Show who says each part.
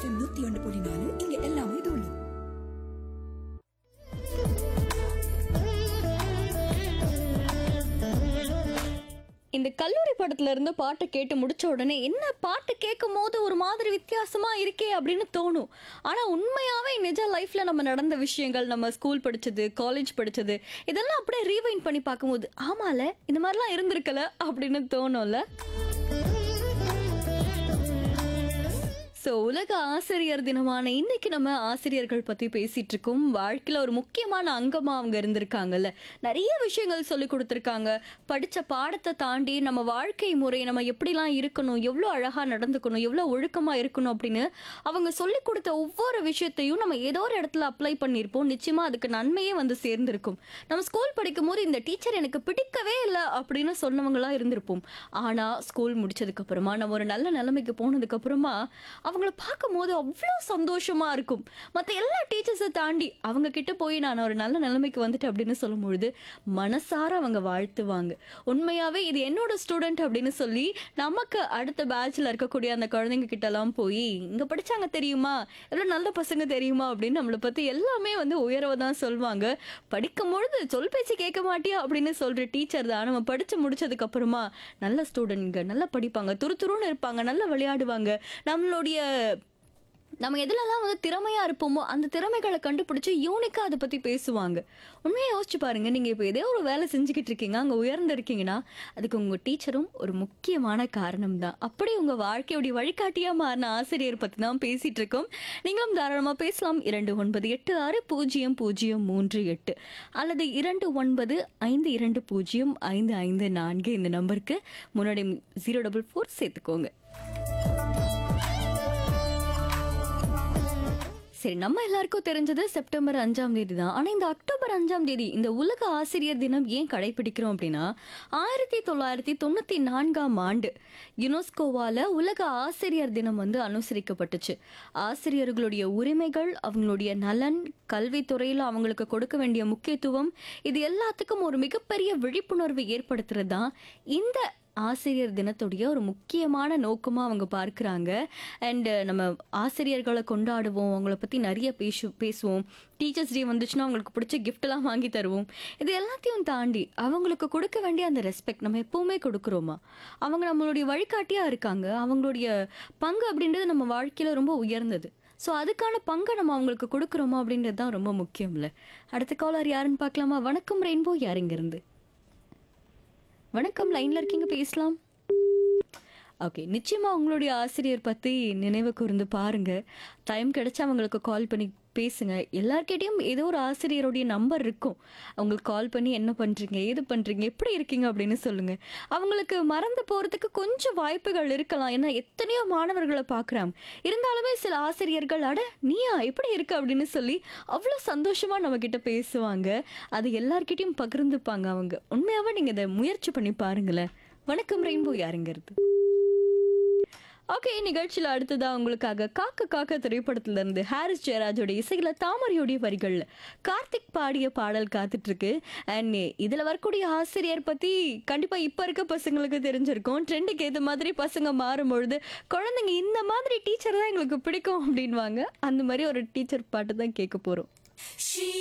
Speaker 1: FM நூத்தி ஒன்று புள்ளி நாலு இங்க எல்லாமே தோழி
Speaker 2: இந்த கல்லூரி படத்துல இருந்து பாட்டு கேட்டு முடிச்ச உடனே என்ன பாட்டு கேட்கும் போது ஒரு மாதிரி வித்தியாசமா இருக்கே அப்படின்னு தோணும் ஆனா உண்மையாவே நிஜ லைஃப்ல நம்ம நடந்த விஷயங்கள் நம்ம ஸ்கூல் படிச்சது காலேஜ் படிச்சது இதெல்லாம் அப்படியே ரீவைண்ட் பண்ணி பார்க்கும்போது ஆமால இந்த மாதிரிலாம் இருந்திருக்கல அப்படின்னு தோணும்ல ஸோ உலக ஆசிரியர் தினமான இன்னைக்கு நம்ம ஆசிரியர்கள் பற்றி பேசிட்டு இருக்கோம் வாழ்க்கையில் ஒரு முக்கியமான அங்கமாக அவங்க இருந்திருக்காங்கல்ல நிறைய விஷயங்கள் சொல்லி கொடுத்துருக்காங்க படித்த பாடத்தை தாண்டி நம்ம வாழ்க்கை முறை நம்ம எப்படிலாம் இருக்கணும் எவ்வளோ அழகாக நடந்துக்கணும் எவ்வளோ ஒழுக்கமாக இருக்கணும் அப்படின்னு அவங்க சொல்லி கொடுத்த ஒவ்வொரு விஷயத்தையும் நம்ம ஏதோ ஒரு இடத்துல அப்ளை பண்ணியிருப்போம் நிச்சயமாக அதுக்கு நன்மையே வந்து சேர்ந்திருக்கும் நம்ம ஸ்கூல் படிக்கும் போது இந்த டீச்சர் எனக்கு பிடிக்கவே இல்லை அப்படின்னு சொன்னவங்களா இருந்திருப்போம் ஆனால் ஸ்கூல் முடிச்சதுக்கு அப்புறமா நம்ம ஒரு நல்ல நிலைமைக்கு போனதுக்கு அப்புறமா அவங்கள பார்க்கும் போது அவ்வளோ சந்தோஷமா இருக்கும் மற்ற எல்லா டீச்சர்ஸை தாண்டி அவங்க கிட்ட போய் நான் ஒரு நல்ல நிலைமைக்கு வந்துட்டேன் அப்படின்னு சொல்லும் பொழுது மனசார அவங்க வாழ்த்துவாங்க உண்மையாவே இது என்னோட ஸ்டூடெண்ட் அப்படின்னு சொல்லி நமக்கு அடுத்த பேட்ச்ல இருக்கக்கூடிய அந்த குழந்தைங்க கிட்ட எல்லாம் போய் இங்க படிச்சாங்க தெரியுமா எவ்வளோ நல்ல பசங்க தெரியுமா அப்படின்னு நம்மளை பத்தி எல்லாமே வந்து உயர்வை தான் சொல்லுவாங்க படிக்கும் பொழுது சொல் பேச்சு கேட்க மாட்டியா அப்படின்னு சொல்ற டீச்சர் தான் நம்ம படிச்சு முடிச்சதுக்கு அப்புறமா நல்ல ஸ்டூடெண்ட்ங்க நல்லா படிப்பாங்க துரு துருன்னு இருப்பாங்க நல்லா விளையாடுவாங்க நம்மளுடைய நம்ம எதுலலாம் வந்து திறமையா இருப்போமோ அந்த திறமைகளை கண்டுபிடிச்சு யூனிக்கா அதை பத்தி பேசுவாங்க உண்மையா யோசிச்சு பாருங்க நீங்க இப்போ ஏதோ ஒரு வேலை செஞ்சுக்கிட்டு இருக்கீங்க அங்க உயர்ந்து இருக்கீங்கன்னா அதுக்கு உங்க டீச்சரும் ஒரு முக்கியமான காரணம் தான் அப்படி உங்க வாழ்க்கையுடைய வழிகாட்டியா மாறின ஆசிரியர் பத்தி தான் பேசிட்டு இருக்கோம் நீங்களும் தாராளமா பேசலாம் இரண்டு ஒன்பது எட்டு ஆறு பூஜ்ஜியம் பூஜ்ஜியம் மூன்று எட்டு அல்லது இரண்டு ஒன்பது ஐந்து இரண்டு பூஜ்ஜியம் ஐந்து ஐந்து நான்கு இந்த நம்பருக்கு முன்னாடி ஜீரோ டபுள் ஃபோர் சேர்த்துக்கோங்க சரி நம்ம எல்லாருக்கும் தெரிஞ்சது செப்டம்பர் அஞ்சாம் தேதி தான் ஆனால் இந்த அக்டோபர் அஞ்சாம் தேதி இந்த உலக ஆசிரியர் தினம் ஏன் கடைபிடிக்கிறோம் அப்படின்னா ஆயிரத்தி தொள்ளாயிரத்தி தொண்ணூற்றி நான்காம் ஆண்டு யுனெஸ்கோவால் உலக ஆசிரியர் தினம் வந்து அனுசரிக்கப்பட்டுச்சு ஆசிரியர்களுடைய உரிமைகள் அவங்களுடைய நலன் கல்வித்துறையில் அவங்களுக்கு கொடுக்க வேண்டிய முக்கியத்துவம் இது எல்லாத்துக்கும் ஒரு மிகப்பெரிய விழிப்புணர்வு ஏற்படுத்துறது தான் இந்த ஆசிரியர் தினத்துடைய ஒரு முக்கியமான நோக்கமாக அவங்க பார்க்குறாங்க அண்டு நம்ம ஆசிரியர்களை கொண்டாடுவோம் அவங்கள பற்றி நிறைய பேசு பேசுவோம் டீச்சர்ஸ் டே வந்துச்சுன்னா அவங்களுக்கு பிடிச்ச கிஃப்ட்லாம் வாங்கி தருவோம் இது எல்லாத்தையும் தாண்டி அவங்களுக்கு கொடுக்க வேண்டிய அந்த ரெஸ்பெக்ட் நம்ம எப்போவுமே கொடுக்குறோமா அவங்க நம்மளுடைய வழிகாட்டியாக இருக்காங்க அவங்களுடைய பங்கு அப்படின்றது நம்ம வாழ்க்கையில் ரொம்ப உயர்ந்தது ஸோ அதுக்கான பங்கை நம்ம அவங்களுக்கு கொடுக்குறோமா அப்படின்றது தான் ரொம்ப முக்கியம்ல அடுத்த காலர் யாருன்னு பார்க்கலாமா வணக்கம் ரெயின்போ யார் இருந்து வணக்கம் லைன்ல இருக்கீங்க பேசலாம் ஓகே நிச்சயமா உங்களுடைய ஆசிரியர் பத்தி நினைவு கூர்ந்து பாருங்க டைம் கிடைச்சா அவங்களுக்கு கால் பண்ணி பேசுங்க எல்லார்கிட்டயும் ஏதோ ஒரு ஆசிரியருடைய நம்பர் இருக்கும் அவங்களுக்கு கால் பண்ணி என்ன பண்றீங்க ஏது பண்றீங்க எப்படி இருக்கீங்க அப்படின்னு சொல்லுங்க அவங்களுக்கு மறந்து போறதுக்கு கொஞ்சம் வாய்ப்புகள் இருக்கலாம் ஏன்னா எத்தனையோ மாணவர்களை பார்க்குறாங்க இருந்தாலுமே சில ஆசிரியர்கள் அட நீயா எப்படி இருக்கு அப்படின்னு சொல்லி அவ்வளோ சந்தோஷமா நம்ம கிட்ட பேசுவாங்க அது எல்லார்கிட்டயும் பகிர்ந்துப்பாங்க அவங்க உண்மையாவே நீங்க இதை முயற்சி பண்ணி பாருங்களேன் வணக்கம் ரெயின்போ யாருங்கிறது ஓகே நிகழ்ச்சியில் அடுத்ததா உங்களுக்காக காக்க காக்க திரைப்படத்துல இருந்து ஹாரிஸ் ஜெயராஜோட இசையில தாமரையோடைய வரிகள்ல கார்த்திக் பாடிய பாடல் காத்துட்டு இருக்கு அண்ட் இதுல வரக்கூடிய ஆசிரியர் பத்தி கண்டிப்பா இப்ப இருக்க பசங்களுக்கு தெரிஞ்சிருக்கும் ட்ரெண்டுக்கு ஏத்த மாதிரி பசங்க மாறும் பொழுது குழந்தைங்க இந்த மாதிரி டீச்சர் தான் எங்களுக்கு பிடிக்கும் அப்படின்வாங்க அந்த மாதிரி ஒரு டீச்சர் பாட்டு தான் கேட்க போறோம்